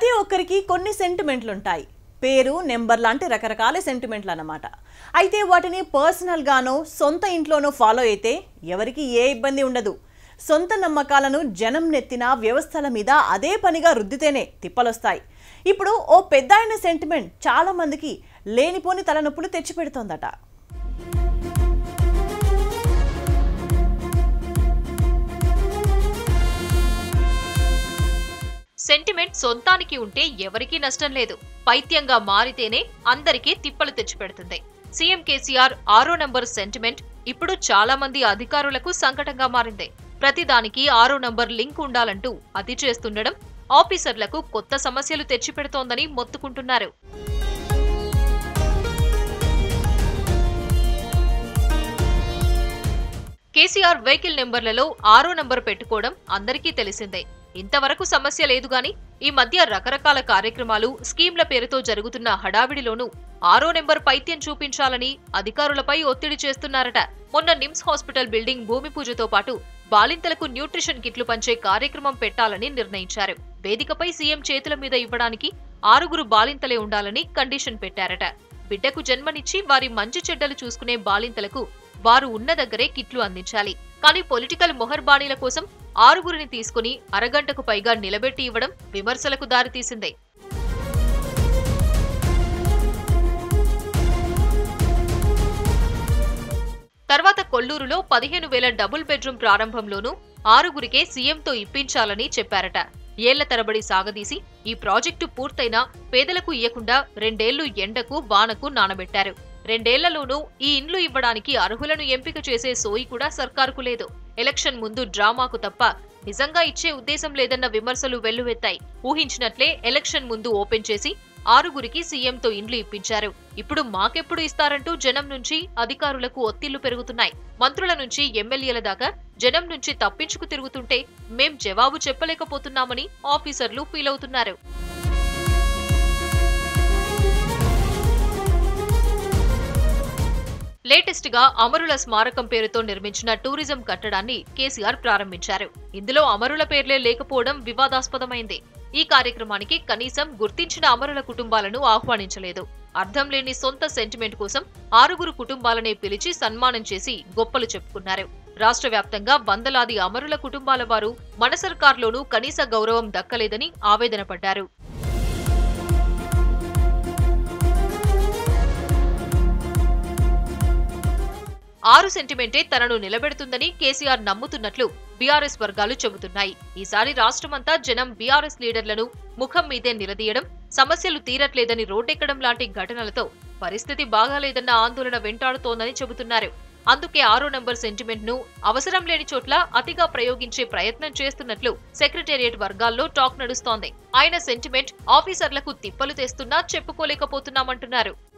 ప్రతి ఒక్కరికి కొన్ని సెంటిమెంట్లు ఉంటాయి పేరు నెంబర్ లాంటి రకరకాల సెంటిమెంట్లు అన్నమాట అయితే వాటిని పర్సనల్గానో సొంత ఇంట్లోనో ఫాలో అయితే ఎవరికి ఏ ఇబ్బంది ఉండదు సొంత నమ్మకాలను జనం నెత్తిన వ్యవస్థల మీద అదే పనిగా రుద్దితేనే తిప్పలొస్తాయి ఇప్పుడు ఓ పెద్ద సెంటిమెంట్ చాలా మందికి లేనిపోని తలనొప్పులు తెచ్చిపెడుతోందట సెంటిమెంట్ సొంతానికి ఉంటే ఎవరికీ నష్టం లేదు పైత్యంగా మారితేనే అందరికీ తిప్పలు తెచ్చిపెడుతుంది సీఎం కేసీఆర్ ఆరో నంబర్ సెంటిమెంట్ ఇప్పుడు చాలా మంది అధికారులకు సంకటంగా మారింది ప్రతిదానికి ఆరో నంబర్ లింక్ ఉండాలంటూ అది చేస్తుండడం ఆఫీసర్లకు కొత్త సమస్యలు తెచ్చిపెడుతోందని మొత్తుకుంటున్నారు కేసీఆర్ వెహికల్ నెంబర్లలో ఆరో నంబర్ పెట్టుకోవడం అందరికీ తెలిసిందే ఇంతవరకు సమస్య లేదు గాని ఈ మధ్య రకరకాల కార్యక్రమాలు స్కీమ్ల పేరుతో జరుగుతున్న హడావిడిలోనూ ఆరో నెంబర్ పైత్యం చూపించాలని అధికారులపై ఒత్తిడి చేస్తున్నారట మొన్న నిమ్స్ హాస్పిటల్ బిల్డింగ్ భూమి పూజతో పాటు బాలింతలకు న్యూట్రిషన్ కిట్లు పంచే కార్యక్రమం పెట్టాలని నిర్ణయించారు వేదికపై సీఎం చేతుల మీద ఇవ్వడానికి ఆరుగురు బాలింతలే ఉండాలని కండిషన్ పెట్టారట బిడ్డకు జన్మనిచ్చి వారి మంచి చెడ్డలు చూసుకునే బాలింతలకు వారు ఉన్న దగ్గరే కిట్లు అందించాలి కానీ పొలిటికల్ మొహర్బాణీల కోసం ఆరుగురిని తీసుకుని అరగంటకు పైగా నిలబెట్టి ఇవ్వడం విమర్శలకు దారితీసిందే తర్వాత కొల్లూరులో పదిహేను వేల డబుల్ బెడ్రూమ్ ప్రారంభంలోనూ ఆరుగురికే సీఎంతో ఇప్పించాలని చెప్పారట ఏళ్ల తరబడి సాగదీసి ఈ ప్రాజెక్టు పూర్తయినా పేదలకు ఇయ్యకుండా రెండేళ్లు ఎండకు వానకు నానబెట్టారు రెండేళ్లలోనూ ఈ ఇండ్లు ఇవ్వడానికి అర్హులను ఎంపిక చేసే సోయి కూడా సర్కారుకు లేదు ఎలక్షన్ ముందు డ్రామాకు తప్ప నిజంగా ఇచ్చే ఉద్దేశం లేదన్న విమర్శలు వెల్లువెత్తాయి ఊహించినట్లే ఎలక్షన్ ముందు ఓపెన్ చేసి ఆరుగురికి సీఎంతో ఇండ్లు ఇప్పించారు ఇప్పుడు మాకెప్పుడు ఇస్తారంటూ జనం నుంచి అధికారులకు ఒత్తిళ్లు పెరుగుతున్నాయి మంత్రుల నుంచి ఎమ్మెల్యేల దాకా జనం నుంచి తప్పించుకు తిరుగుతుంటే మేం జవాబు చెప్పలేకపోతున్నామని ఆఫీసర్లు ఫీల్ అవుతున్నారు లేటెస్ట్ గా అమరుల స్మారకం పేరుతో నిర్మించిన టూరిజం కట్టడాన్ని కేసీఆర్ ప్రారంభించారు ఇందులో అమరుల పేర్లే లేకపోవడం వివాదాస్పదమైంది ఈ కార్యక్రమానికి కనీసం గుర్తించిన అమరుల కుటుంబాలను ఆహ్వానించలేదు అర్థం లేని సొంత సెంటిమెంట్ కోసం ఆరుగురు కుటుంబాలనే పిలిచి సన్మానం చేసి గొప్పలు చెప్పుకున్నారు రాష్ట్ర వ్యాప్తంగా వందలాది అమరుల కుటుంబాల వారు మన సర్కార్లోనూ కనీస గౌరవం దక్కలేదని ఆవేదన పడ్డారు ఆరు సెంటిమెంటే తనను నిలబెడుతుందని కేసీఆర్ నమ్ముతున్నట్లు బీఆర్ఎస్ వర్గాలు చెబుతున్నాయి ఈసారి రాష్ట్రమంతా జనం బీఆర్ఎస్ లీడర్లను ముఖం మీదే నిలదీయడం సమస్యలు తీరట్లేదని రోడ్డెక్కడం లాంటి ఘటనలతో పరిస్థితి బాగాలేదన్న ఆందోళన వెంటాడుతోందని చెబుతున్నారు అందుకే ఆరో నంబర్ సెంటిమెంట్ ను అవసరం లేని చోట్ల అతిగా ప్రయోగించే ప్రయత్నం చేస్తున్నట్లు సెక్రటేరియట్ వర్గాల్లో టాక్ నడుస్తోంది ఆయన సెంటిమెంట్ ఆఫీసర్లకు తిప్పలు తెస్తున్నా చెప్పుకోలేకపోతున్నామంటున్నారు